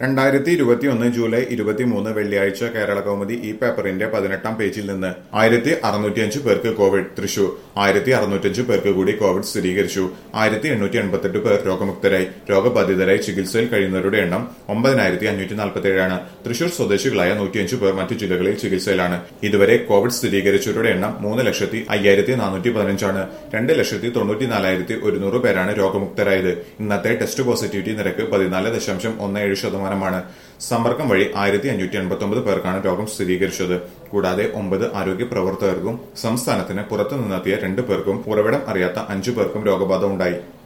രണ്ടായിരത്തി ഇരുപത്തിയൊന്ന് ജൂലൈ ഇരുപത്തിമൂന്ന് വെള്ളിയാഴ്ച കേരള കൗമുദി ഈ പേപ്പറിന്റെ പതിനെട്ടാം പേജിൽ നിന്ന് ആയിരത്തി അറുന്നൂറ്റിയഞ്ച് പേർക്ക് കോവിഡ് തൃശൂർ ആയിരത്തി അറുന്നൂറ്റഞ്ച് പേർക്ക് കൂടി കോവിഡ് സ്ഥിരീകരിച്ചു ആയിരത്തി എണ്ണൂറ്റി എൺപത്തെട്ട് പേർ രോഗമുക്തരായി രോഗബാധിതരായി ചികിത്സയിൽ കഴിയുന്നവരുടെ എണ്ണം ഒമ്പതിനായിരത്തി അഞ്ഞൂറ്റി നാൽപ്പത്തിയേഴാണ് തൃശൂർ സ്വദേശികളായ നൂറ്റിയഞ്ച് പേർ മറ്റു ജില്ലകളിൽ ചികിത്സയിലാണ് ഇതുവരെ കോവിഡ് സ്ഥിരീകരിച്ചവരുടെ എണ്ണം മൂന്ന് ലക്ഷത്തി അയ്യായിരത്തി നാനൂറ്റി പതിനഞ്ചാണ് രണ്ട് ലക്ഷത്തി തൊണ്ണൂറ്റി നാലായിരത്തി ഒരുന്നൂറ് പേരാണ് രോഗമുക്തരായത് ഇന്നത്തെ ടെസ്റ്റ് പോസിറ്റിവിറ്റി നിരക്ക് പതിനാല് ദശാംശം ഒന്ന് ഏഴ് ശതമാനമാണ് സമ്പർക്കം വഴി ആയിരത്തി അഞ്ഞൂറ്റി എൺപത്തി ഒമ്പത് പേർക്കാണ് രോഗം സ്ഥിരീകരിച്ചത് കൂടാതെ ഒമ്പത് ആരോഗ്യ പ്രവർത്തകർക്കും സംസ്ഥാനത്തിന് പുറത്തു നിന്നെത്തിയ രണ്ടു പേർക്കും ഉറവിടം അറിയാത്ത അഞ്ചു പേർക്കും രോഗബാധ ഉണ്ടായി